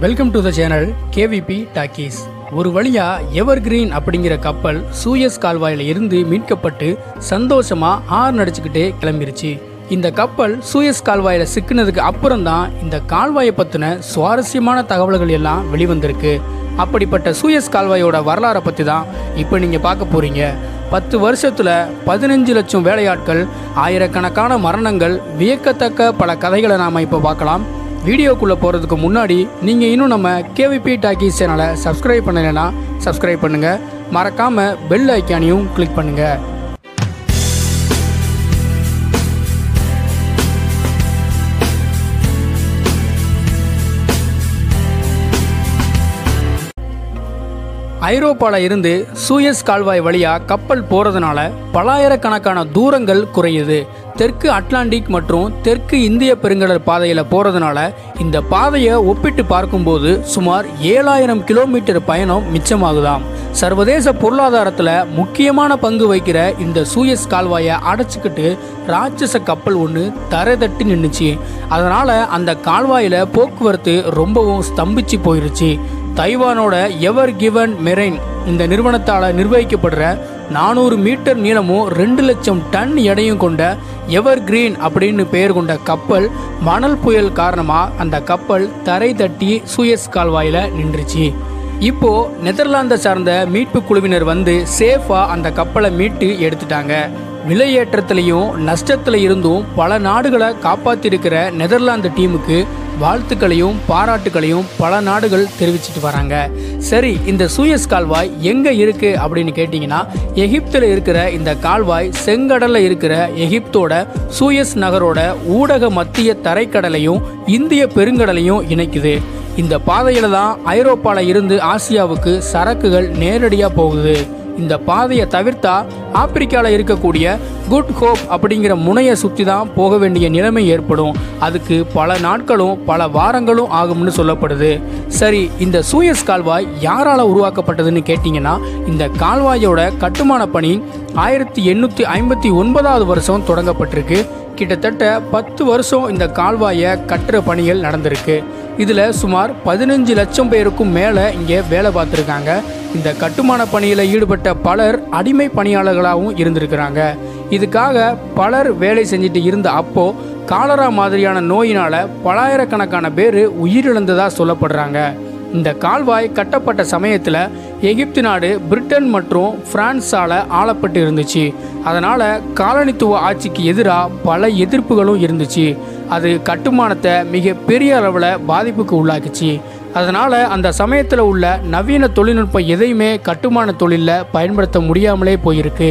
welcome to the channel KVP talkies ஒரு வழியா எவர் green அப்படிங்கிற கப்பல் சூயஸ் கால்வாயில இருந்து மீட்கப்பட்டு சந்தோஷமா ஆறு நடிச்சுக்கிட்டே கிளம்பிருச்சு இந்த கப்பல் சூயஸ் கால்வாயில சிக்கினதுக்கு அப்புறம் தான் இந்த கால்வாயை பத்தின சுவாரஸ்யமான தகவல்கள் எல்லாம் வெளிவந்திருக்கு அப்படிப்பட்ட சூயஸ் கால்வாயோட வரலாறை பத்தி தான் இப்போ நீங்க பார்க்க போறீங்க பத்து வருஷத்துல பதினஞ்சு லட்சம் வேலையாட்கள் ஆயிரக்கணக்கான மரணங்கள் வியக்கத்தக்க பல கதைகளை நாம இப்போ பார்க்கலாம் வீடியோக்குள்ளே போகிறதுக்கு முன்னாடி நீங்கள் இன்னும் நம்ம கேவிபி டாக்கீஸ் சேனலை சப்ஸ்கிரைப் பண்ணலைன்னா சப்ஸ்கிரைப் பண்ணுங்கள் மறக்காமல் பெல் ஐக்கானையும் கிளிக் பண்ணுங்கள் ஐரோப்பால இருந்து சூயஸ் கால்வாய் வழியா கப்பல் போறதுனால பலாயிரக்கணக்கான தூரங்கள் குறையுது தெற்கு அட்லாண்டிக் மற்றும் தெற்கு இந்திய பெருங்கடல் பாதையில போறதுனால இந்த பாதையை ஒப்பிட்டு பார்க்கும்போது சுமார் ஏழாயிரம் கிலோமீட்டர் பயணம் மிச்சமாகுதாம் சர்வதேச பொருளாதாரத்துல முக்கியமான பங்கு வகிக்கிற இந்த சூயஸ் கால்வாயை அடைச்சிக்கிட்டு ராட்சச கப்பல் ஒன்று தரை தட்டி நின்றுச்சு அதனால அந்த கால்வாயில போக்குவரத்து ரொம்பவும் ஸ்தம்பிச்சு போயிருச்சு தைவானோட எவர் கிவன் மெரைன் இந்த நிறுவனத்தால் நிர்வகிக்கப்படுற நானூறு மீட்டர் நீளமும் ரெண்டு லட்சம் டன் எடையும் கொண்ட எவர் கிரீன் அப்படின்னு பெயர் கொண்ட கப்பல் மணல் புயல் காரணமாக அந்த கப்பல் தரை தட்டி சூயஸ் கால்வாயில் நின்றுச்சு இப்போ நெதர்லாந்தை சார்ந்த மீட்பு குழுவினர் வந்து சேஃபா அந்த கப்பலை மீட்டு எடுத்துட்டாங்க விலையேற்றத்திலையும் நஷ்டத்துல இருந்தும் பல நாடுகளை காப்பாத்திருக்கிற நெதர்லாந்து டீமுக்கு வாழ்த்துக்களையும் பாராட்டுகளையும் பல நாடுகள் தெரிவிச்சிட்டு வராங்க சரி இந்த சூயஸ் கால்வாய் எங்க இருக்கு அப்படின்னு கேட்டிங்கன்னா எகிப்தில் இருக்கிற இந்த கால்வாய் செங்கடல்ல இருக்கிற எகிப்தோட சூயஸ் நகரோட ஊடக மத்திய தரைக்கடலையும் இந்திய பெருங்கடலையும் இணைக்குது இந்த பாதையில தான் ஐரோப்பால இருந்து ஆசியாவுக்கு சரக்குகள் நேரடியா போகுது இந்த பாதையை தவிர்த்தா ஆப்பிரிக்கால இருக்கக்கூடிய குட் ஹோப் அப்படிங்கிற முனையை சுற்றி தான் போக வேண்டிய நிலைமை ஏற்படும் அதுக்கு பல நாட்களும் பல வாரங்களும் ஆகும்னு சொல்லப்படுது சரி இந்த சூயஸ் கால்வாய் யாரால உருவாக்கப்பட்டதுன்னு கேட்டிங்கன்னா இந்த கால்வாயோட கட்டுமான பணி ஆயிரத்தி எண்ணூற்றி ஐம்பத்தி ஒன்பதாவது வருஷம் தொடங்கப்பட்டிருக்கு கிட்டத்தட்ட பத்து வருஷம் இந்த கால்வாயை கட்டுற பணிகள் நடந்திருக்கு இதில் சுமார் பதினஞ்சு லட்சம் பேருக்கும் மேலே இங்கே வேலை பார்த்துருக்காங்க இந்த கட்டுமான பணியில் ஈடுபட்ட பலர் அடிமை பணியாளர்களாகவும் இருந்திருக்கிறாங்க இதுக்காக பலர் வேலை செஞ்சுட்டு இருந்த அப்போ காலரா மாதிரியான நோயினால பலாயிரக்கணக்கான பேர் உயிரிழந்ததா சொல்லப்படுறாங்க இந்த கால்வாய் கட்டப்பட்ட சமயத்தில் எகிப்து நாடு பிரிட்டன் மற்றும் பிரான்ஸால் ஆளப்பட்டு இருந்துச்சு அதனால் காலனித்துவ ஆட்சிக்கு எதிராக பல எதிர்ப்புகளும் இருந்துச்சு அது கட்டுமானத்தை மிக பெரிய அளவில் பாதிப்புக்கு உள்ளாக்குச்சு அதனால் அந்த சமயத்தில் உள்ள நவீன தொழில்நுட்பம் எதையுமே கட்டுமான தொழிலில் பயன்படுத்த முடியாமலே போயிருக்கு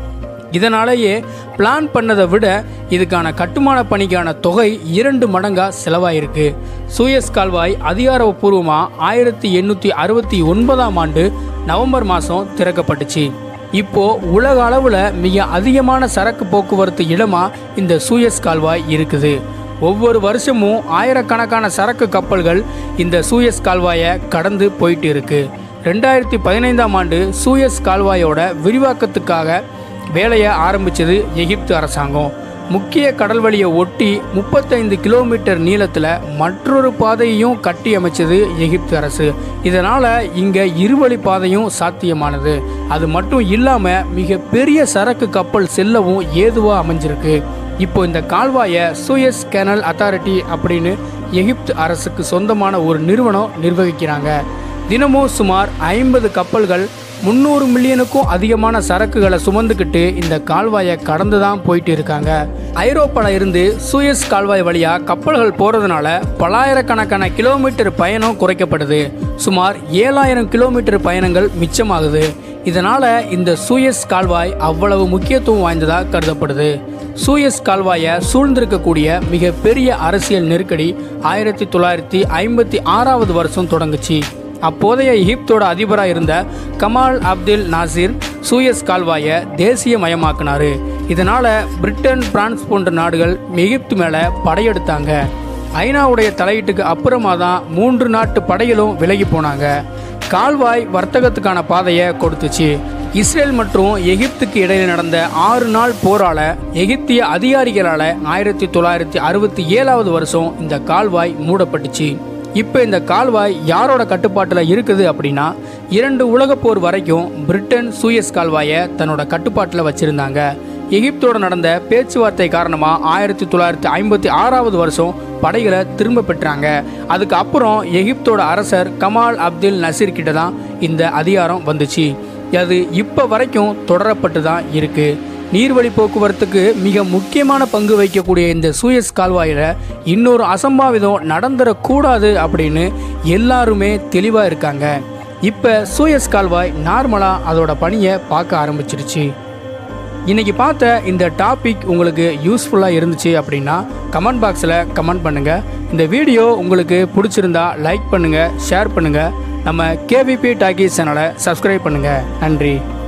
இதனாலேயே பிளான் பண்ணதை விட இதுக்கான கட்டுமான பணிக்கான தொகை இரண்டு மடங்கா செலவாயிருக்கு சூயஸ் கால்வாய் அதிகாரப்பூர்வமாக ஆயிரத்தி எண்ணூற்றி அறுபத்தி ஒன்பதாம் ஆண்டு நவம்பர் மாதம் திறக்கப்பட்டுச்சு இப்போ உலக அளவில் மிக அதிகமான சரக்கு போக்குவரத்து இடமா இந்த சூயஸ் கால்வாய் இருக்குது ஒவ்வொரு வருஷமும் ஆயிரக்கணக்கான சரக்கு கப்பல்கள் இந்த சூயஸ் கால்வாயை கடந்து போயிட்டு இருக்கு ரெண்டாயிரத்தி பதினைந்தாம் ஆண்டு சூயஸ் கால்வாயோட விரிவாக்கத்துக்காக வேலையை ஆரம்பிச்சது எகிப்து அரசாங்கம் முக்கிய கடல் வழியை ஒட்டி முப்பத்தைந்து கிலோமீட்டர் நீளத்தில் மற்றொரு பாதையையும் கட்டி அமைச்சது எகிப்து அரசு இதனால் இங்கே இருவழி பாதையும் சாத்தியமானது அது மட்டும் இல்லாமல் மிக பெரிய சரக்கு கப்பல் செல்லவும் ஏதுவாக அமைஞ்சிருக்கு இப்போ இந்த கால்வாயை சூயஸ் கேனல் அத்தாரிட்டி அப்படின்னு எகிப்து அரசுக்கு சொந்தமான ஒரு நிறுவனம் நிர்வகிக்கிறாங்க தினமும் சுமார் ஐம்பது கப்பல்கள் முந்நூறு மில்லியனுக்கும் அதிகமான சரக்குகளை சுமந்துக்கிட்டு இந்த கால்வாயை கடந்து தான் போயிட்டு இருக்காங்க ஐரோப்பால இருந்து சூயஸ் கால்வாய் வழியா கப்பல்கள் போறதுனால பலாயிரக்கணக்கான கிலோமீட்டர் பயணம் குறைக்கப்படுது சுமார் ஏழாயிரம் கிலோமீட்டர் பயணங்கள் மிச்சமாகுது இதனால இந்த சூயஸ் கால்வாய் அவ்வளவு முக்கியத்துவம் வாய்ந்ததா கருதப்படுது சூயஸ் கால்வாயை சூழ்ந்திருக்கக்கூடிய மிக பெரிய அரசியல் நெருக்கடி ஆயிரத்தி தொள்ளாயிரத்தி ஐம்பத்தி ஆறாவது வருஷம் தொடங்குச்சு அப்போதைய எகிப்தோட அதிபராக இருந்த கமால் அப்துல் நாசிர் சூயஸ் கால்வாயை தேசியமயமாக்கினாரு இதனால பிரிட்டன் பிரான்ஸ் போன்ற நாடுகள் எகிப்து மேலே படையெடுத்தாங்க ஐநாவுடைய தலையீட்டுக்கு அப்புறமா தான் மூன்று நாட்டு படைகளும் விலகி போனாங்க கால்வாய் வர்த்தகத்துக்கான பாதையை கொடுத்துச்சு இஸ்ரேல் மற்றும் எகிப்துக்கு இடையில நடந்த ஆறு நாள் போரால எகிப்திய அதிகாரிகளால ஆயிரத்தி தொள்ளாயிரத்தி அறுபத்தி ஏழாவது வருஷம் இந்த கால்வாய் மூடப்பட்டுச்சு இப்போ இந்த கால்வாய் யாரோட கட்டுப்பாட்டில் இருக்குது அப்படின்னா இரண்டு உலகப் போர் வரைக்கும் பிரிட்டன் சூயஸ் கால்வாயை தன்னோட கட்டுப்பாட்டில் வச்சிருந்தாங்க எகிப்தோட நடந்த பேச்சுவார்த்தை காரணமாக ஆயிரத்தி தொள்ளாயிரத்தி ஐம்பத்தி ஆறாவது வருஷம் படைகளை திரும்ப பெற்றாங்க அதுக்கு அப்புறம் எகிப்தோட அரசர் கமால் அப்துல் நசீர் கிட்ட தான் இந்த அதிகாரம் வந்துச்சு அது இப்போ வரைக்கும் தொடரப்பட்டு தான் இருக்கு நீர்வழி போக்குவரத்துக்கு மிக முக்கியமான பங்கு வகிக்கக்கூடிய இந்த சூயஸ் கால்வாயில் இன்னொரு அசம்பாவிதம் நடந்துடக்கூடாது அப்படின்னு எல்லாருமே தெளிவாக இருக்காங்க இப்போ சூயஸ் கால்வாய் நார்மலாக அதோட பணியை பார்க்க ஆரம்பிச்சிருச்சு இன்னைக்கு பார்த்த இந்த டாபிக் உங்களுக்கு யூஸ்ஃபுல்லாக இருந்துச்சு அப்படின்னா கமெண்ட் பாக்ஸில் கமெண்ட் பண்ணுங்கள் இந்த வீடியோ உங்களுக்கு பிடிச்சிருந்தா லைக் பண்ணுங்கள் ஷேர் பண்ணுங்கள் நம்ம கேவிபி டாக்கி சேனலை சப்ஸ்கிரைப் பண்ணுங்கள் நன்றி